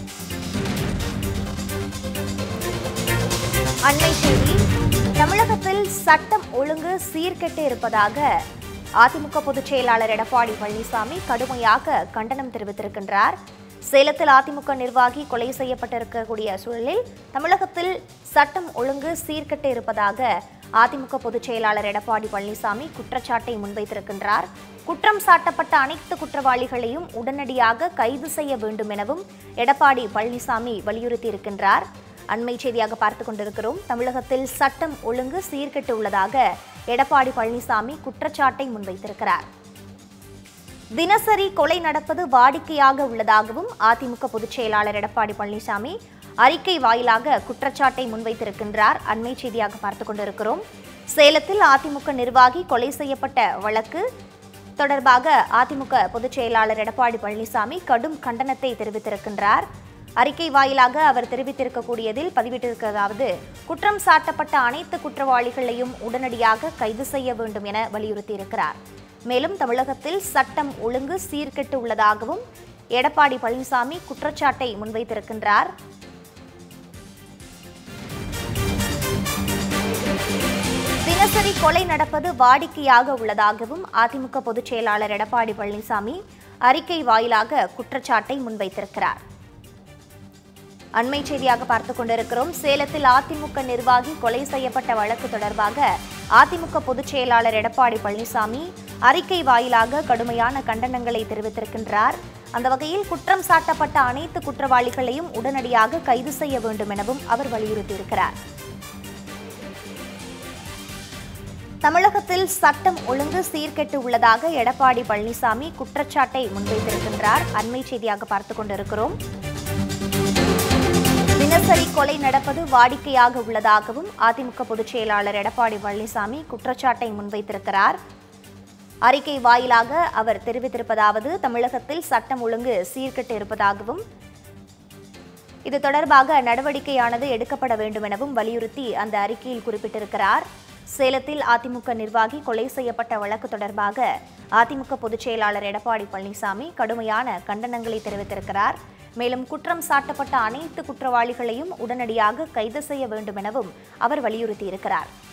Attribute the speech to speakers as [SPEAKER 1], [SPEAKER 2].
[SPEAKER 1] அண்மை செய்தி தமிழகத்தில் சட்டம் ஒழுங்கு சீர்கெட்டு இருப்பதாக அதிமுக பொதுச் செயலாளர் எடப்பாடி பழனிசாமி கடுமையாக கண்டனம் தெரிவித்திருக்கின்றார் சேலத்தில் அதிமுக நிர்வாகி கொலை செய்யப்பட்டிருக்கக்கூடிய சூழலில் தமிழகத்தில் சட்டம் ஒழுங்கு சீர்கெட்டு இருப்பதாக அதிமுக பொதுச் செயலாளர் எடப்பாடி பழனிசாமி குற்றச்சாட்டை முன்வைத்திருக்கின்றார் குற்றம் சாட்டப்பட்ட அனைத்து குற்றவாளிகளையும் உடனடியாக கைது செய்ய வேண்டும் எனவும் எடப்பாடி பழனிசாமி வலியுறுத்தியிருக்கின்றார் அண்மை செய்தியாக பார்த்துக் கொண்டிருக்கிறோம் தமிழகத்தில் சட்டம் ஒழுங்கு சீர்கெட்டு உள்ளதாக எடப்பாடி பழனிசாமி குற்றச்சாட்டை முன்வைத்திருக்கிறார் தினசரி கொலை நடப்பது வாடிக்கையாக உள்ளதாகவும் அதிமுக பொதுச் செயலாளர் எடப்பாடி பழனிசாமி அறிக்கை வாயிலாக குற்றச்சாட்டை முன்வைத்திருக்கின்றார் அண்மை செய்தியாக பார்த்துக் கொண்டிருக்கிறோம் சேலத்தில் அதிமுக நிர்வாகி கொலை செய்யப்பட்ட வழக்கு தொடர்பாக அதிமுக பொதுச் செயலாளர் எடப்பாடி பழனிசாமி கடும் கண்டனத்தை தெரிவித்திருக்கின்றார் அறிக்கை வாயிலாக அவர் தெரிவித்திருக்கக்கூடியதில் பதிவிட்டிருக்கிறதாவது குற்றம் சாட்டப்பட்ட அனைத்து குற்றவாளிகளையும் உடனடியாக கைது செய்ய வேண்டும் என வலியுறுத்தியிருக்கிறார் மேலும் தமிழகத்தில் சட்டம் ஒழுங்கு சீர்கெட்டு உள்ளதாகவும் எடப்பாடி பழனிசாமி குற்றச்சாட்டை முன்வைத்திருக்கின்றார் தினசரி கொலை நடப்பது வாடிக்கையாக உள்ளதாகவும் அதிமுக பொதுச் செயலாளர் எடப்பாடி பழனிசாமி அறிக்கை வாயிலாக குற்றச்சாட்டை முன்வைத்திருக்கிறார் அண்மை செய்தியாக பார்த்துக் கொண்டிருக்கிறோம் சேலத்தில் அதிமுக நிர்வாகி கொலை செய்யப்பட்ட வழக்கு தொடர்பாக அதிமுக பொதுச் செயலாளர் எடப்பாடி பழனிசாமி அறிக்கை வாயிலாக கடுமையான கண்டனங்களை தெரிவித்திருக்கின்றார் அந்த வகையில் குற்றம் சாட்டப்பட்ட அனைத்து குற்றவாளிகளையும் உடனடியாக கைது செய்ய வேண்டும் எனவும் அவர் வலியுறுத்தியிருக்கிறார் தமிழகத்தில் சட்டம் ஒழுங்கு சீர்கெட்டு உள்ளதாக எடப்பாடி பழனிசாமி குற்றச்சாட்டை முன்வைத்திருக்கின்றார் அண்மை செய்தியாக பார்த்துக் கொண்டிருக்கிறோம் தினசரி கொலை நடப்பது வாடிக்கையாக உள்ளதாகவும் அதிமுக பொதுச் செயலாளர் எடப்பாடி பழனிசாமி குற்றச்சாட்டை முன்வைத்திருக்கிறார் அறிக்கை வாயிலாக அவர் தெரிவித்திருப்பதாவது தமிழகத்தில் சட்டம் ஒழுங்கு சீர்கெட்டு இருப்பதாகவும் இது தொடர்பாக நடவடிக்கையானது எடுக்கப்பட வேண்டும் எனவும் வலியுறுத்தி அந்த அறிக்கையில் குறிப்பிட்டிருக்கிறார் சேலத்தில் அதிமுக நிர்வாகி கொலை செய்யப்பட்ட வழக்கு தொடர்பாக அதிமுக பொதுச் செயலாளர் எடப்பாடி பழனிசாமி கடுமையான கண்டனங்களை தெரிவித்திருக்கிறார் மேலும் குற்றம் சாட்டப்பட்ட அனைத்து குற்றவாளிகளையும் உடனடியாக கைது செய்ய வேண்டும் எனவும் அவர் வலியுறுத்தியிருக்கிறார்